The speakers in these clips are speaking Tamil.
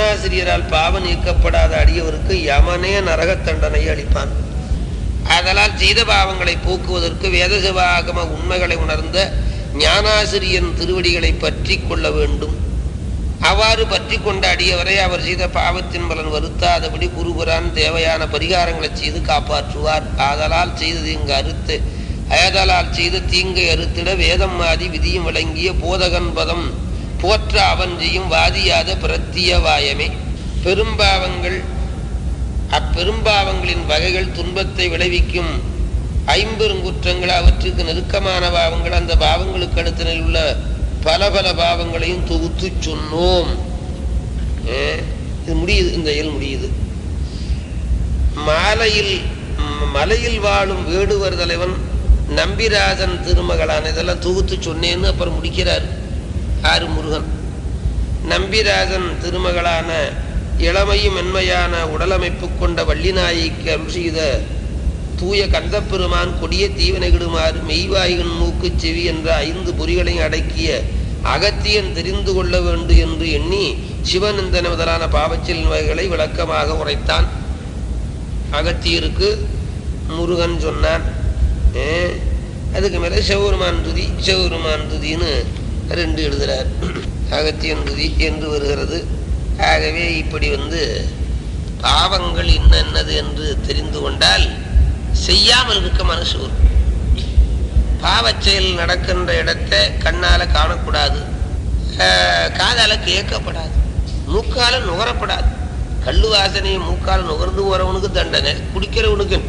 ஞானாசிரியரால் பாவம் நீக்கப்படாத அடியவருக்கு யமனே நரகத் தண்டனை அளிப்பான் ஆதலால் செய்த பாவங்களை போக்குவதற்கு வேதசிவாகம உண்மைகளை உணர்ந்த ஞானாசிரியன் திருவடிகளை பற்றி கொள்ள வேண்டும் அவ்வாறு பற்றி கொண்ட அடியவரை அவர் செய்த பாவத்தின் பலன் வருத்தாதபடி குருபுரான் தேவையான பரிகாரங்களை செய்து காப்பாற்றுவார் ஆதலால் செய்தது இங்கு அறுத்து ஆதலால் செய்த தீங்கை அறுத்திட வேதம் மாதி விதியும் விளங்கிய போதகன் பதம் போற்ற அவன் செய்யும் வாதியாத பிரத்திய வாயமே பெரும்பாவங்கள் அப்பெரும்பாவங்களின் வகைகள் துன்பத்தை விளைவிக்கும் ஐம்பெருங்குற்றங்கள் அவற்றுக்கு நெருக்கமான பாவங்கள் அந்த பாவங்களுக்கு அடுத்தனில் உள்ள பல பல பாவங்களையும் தொகுத்து சொன்னோம் ஏ, இது முடியுது இந்த இயல் முடியுது மாலையில் ம், மலையில் வாழும் வேடுவர் தலைவன் நம்பிராஜன் திருமகளான இதெல்லாம் தொகுத்து சொன்னேன்னு அப்புறம் முடிக்கிறார் ஆறு முருகன் நம்பிராஜன் திருமகளான இளமையும் மென்மையான உடலமைப்பு கொண்ட வள்ளிநாயிக்கு அருள் செய்த தூய கந்தப்பெருமான் கொடிய தீவனைகிடுமாறு மெய்வாயின் மூக்கு செவி என்ற ஐந்து பொறிகளையும் அடக்கிய அகத்தியன் தெரிந்து கொள்ள வேண்டும் என்று எண்ணி சிவநந்தன முதலான பாவச்செல் வகைகளை விளக்கமாக உரைத்தான் அகத்தியருக்கு முருகன் சொன்னான் ஏ, அதுக்கு மேலே செவருமான் துதி செவருமான் துதின்னு ரெண்டு எழுதுறார் அகத்தியன் துதி என்று வருகிறது ஆகவே இப்படி வந்து பாவங்கள் என்னென்னது என்று தெரிந்து கொண்டால் செய்யாமல் இருக்க மனசு வரும் பாவச் செயல் நடக்கின்ற இடத்தை கண்ணால காணக்கூடாது ஆஹ், காதால கேட்கப்படாது மூக்கால நுகரப்படாது கள்ளு வாசனையை மூக்கால நுகர்ந்து போறவனுக்கு தண்டனை குடிக்கிறவனுக்கு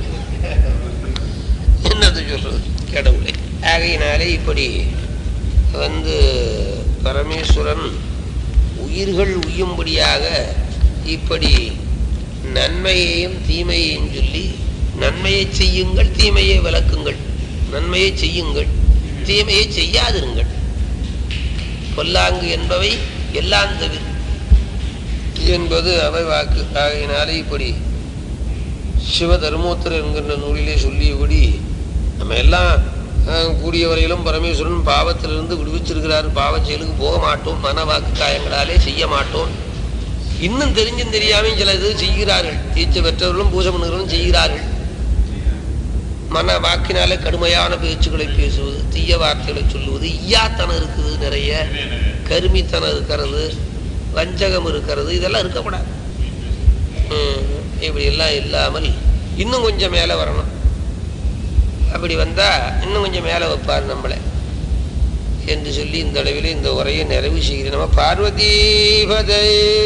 என்னது சொல்றது கடவுளே ஆகையினாலே இப்படி வந்து பரமேஸ்வரன் உயிர்கள் உய்யும்படியாக இப்படி நன்மையையும் தீமையையும் சொல்லி நன்மையை செய்யுங்கள் தீமையை விளக்குங்கள் நன்மையை செய்யுங்கள் தீமையை செய்யாதிருங்கள் பொல்லாங்கு என்பவை எல்லாம் தவிர என்பது அவை வாக்கு ஆகையினாலே இப்படி சிவ தர்மோத்தரர் என்கின்ற நூலிலே சொல்லியபடி நம்ம எல்லாம் அஹ், கூடிய வரையிலும் பரமேஸ்வரன் பாவத்திலிருந்து விடுவிச்சிருக்கிறார் பாவச் செயலுக்கு போக மாட்டோம் மன வாக்கு காயங்களாலே செய்ய மாட்டோம் இன்னும் தெரிஞ்சும் தெரியாமையும் சில இது செய்கிறார்கள் தீட்சை பெற்றவர்களும் பூஜை பண்ணுகிறவர்களும் செய்கிறார்கள் மன வாக்கினாலே கடுமையான பேச்சுக்களை பேசுவது தீய வார்த்தைகளை சொல்லுவது ஈயாத்தனம் இருக்குது நிறைய கருமித்தனம் இருக்கிறது வஞ்சகம் இருக்கிறது இதெல்லாம் இருக்கக்கூடாது ம், இப்படி எல்லாம் இல்லாமல் இன்னும் கொஞ்சம் மேலே வரணும் அப்படி வந்தா இன்னும் கொஞ்சம் மேலே வைப்பார் நம்மளை என்று சொல்லி இந்த அளவில் இந்த உரையை நிறைவு செய்கிறேன் நம்ம பார்வதீபதை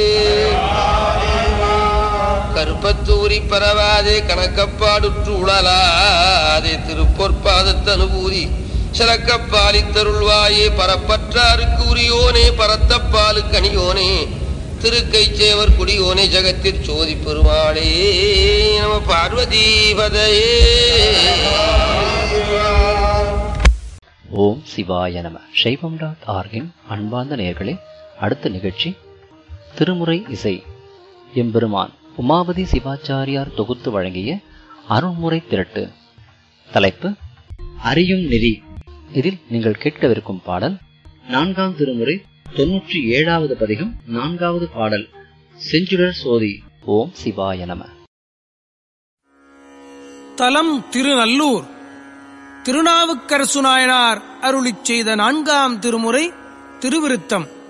கருப்பத்தூரி பரவாதே கணக்கப்பாடுற்று உழலாதே திருப்பொற்பாதத்து அனுபூதி சிலக்கப்பாலித்தருள்வாயே பரப்பற்றாருக்கு உரியோனே பரத்தப்பாலு கனியோனே திருக்கை சேவர் குடியோனே ஜகத்திற் சோதி பெருமாளே நம பார்வதீபதையே ஓம் சிவாய நம சைவம் டாட் ஆர்கின் அன்பார்ந்த நேயர்களே அடுத்த நிகழ்ச்சி திருமுறை இசை எம்பெருமான் உமாபதி சிவாச்சாரியார் தொகுத்து வழங்கிய அருள்முறை திரட்டு தலைப்பு அறியும் நெறி இதில் நீங்கள் கேட்கவிருக்கும் பாடல் நான்காம் திருமுறை தொன்னூற்றி ஏழாவது பதிகம் நான்காவது பாடல் செஞ்சுடர் சோதி ஓம் சிவாய நம தலம் திருநல்லூர் திருநாவுக்கரசு நாயனார் அருளிச் செய்த நான்காம் திருமுறை திருவிருத்தம்